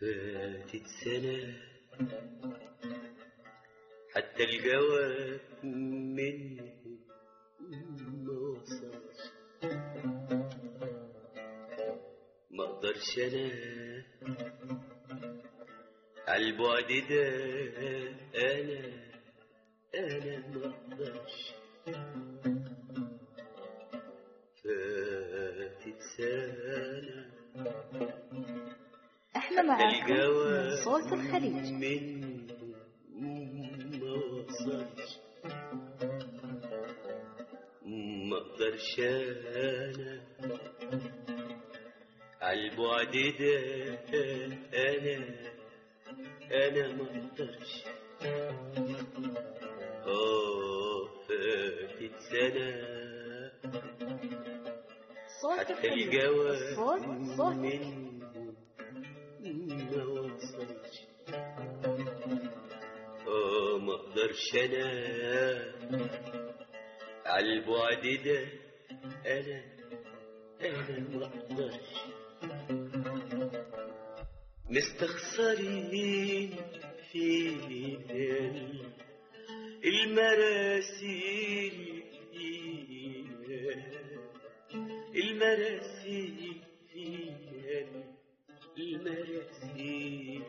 فاتت سنة حتى الجواب منه ما وصلش ما اقدرش انا عالبعد ده انا انا ما اقدرش فاتت سنه احنا معاكم من الجواب صوت الخليج منه ما وصلش ما اقدرش انا عالبعد ده انا انا ما اقدرش اه فاتت سنه صوت حتى الخليج الجواب الصوت صوت منه ما وصلش اه ما اقدرش انا عالبعد ده انا انا ما اقدرش مستخسرين في المراسيل فيها المراسيل فيها المراسيل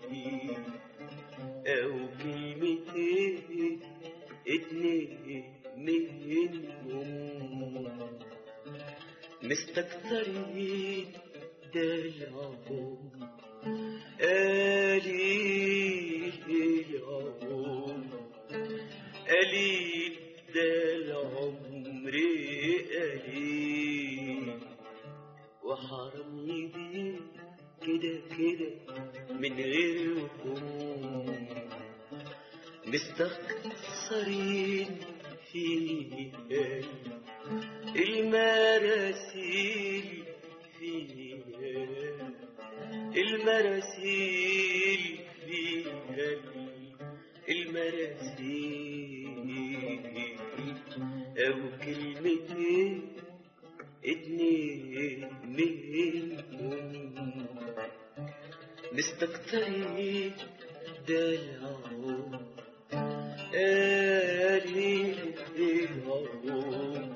أو كلمتين اتنين منهم مستكترين دلعهم قليل العمر قليل ده العمر قليل وحرام يدين كده كده من غيركم مستخسرين في المراسيل فيها المراسيل فيها المراسيل أو كلمتين اتنين منهم مستكترين دلعهم قليل دلعهم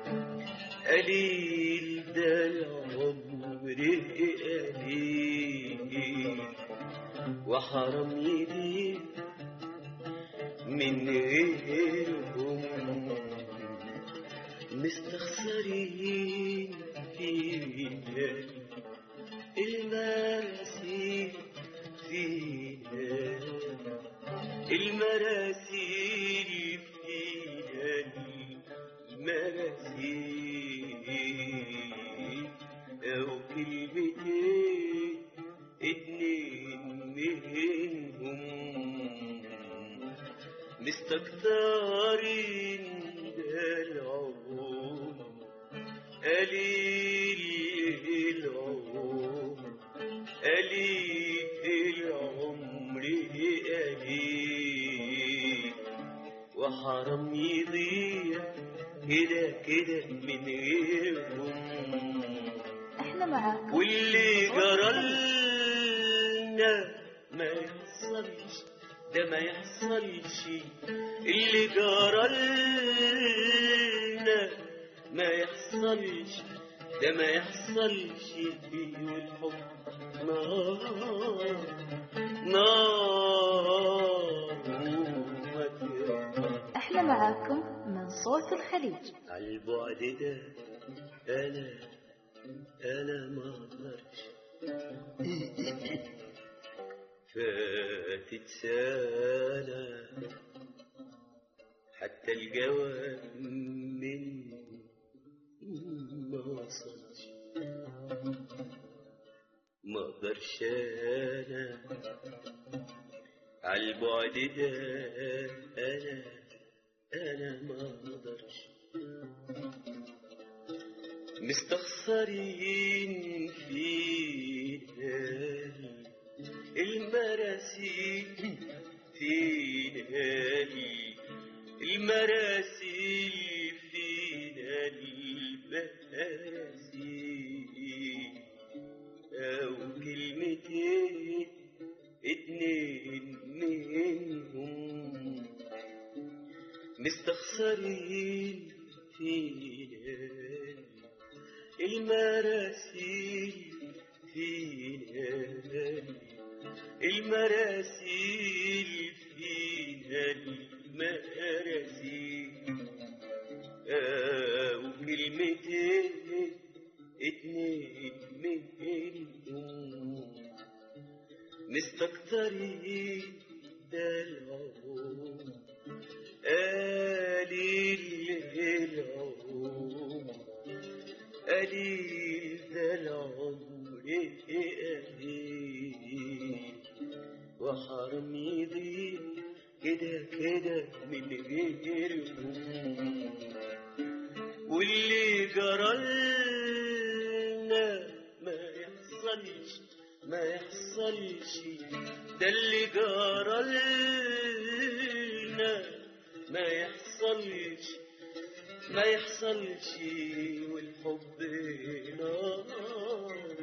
قليل ده العمر قليل وحرام يدين من غيرهم مستخسرين فيها المراسيل فيها المراسيل فيها المراسيل أو كلمتين اتنين منهم مستكترين العمر قليل العمر قليل العمر قليل وحرام يضيع كده كده من غيرهم احنا معاكم واللي جرالنا ما يحصلش ده ما يحصلش اللي جرالنا ما يحصلش ده ما يحصلش فيه والحب نار نار وما تقطع احنا معاكم من صوت الخليج عالبعد ده انا انا ما اقدرش فاتت سنة حتى الجواب منه ما وصلش ما اقدرش انا عالبعد ده انا انا ما اقدرش مستخسرين فينا المراسيل فينا المراسيل فينا المراسيل أو كلمتين مستكترين فينا المراسيل فينا المراسيل فينا المراسيل آه وكلمتين اتنين منهم مستكترين ده العمر قليل العمر قليل ده العمر قليل وحرم يضيع كده كده من غيرهم واللي جرالنا ما يحصلش ما يحصلش ده اللي جرالنا ما يحصلش ما يحصلش والحب نار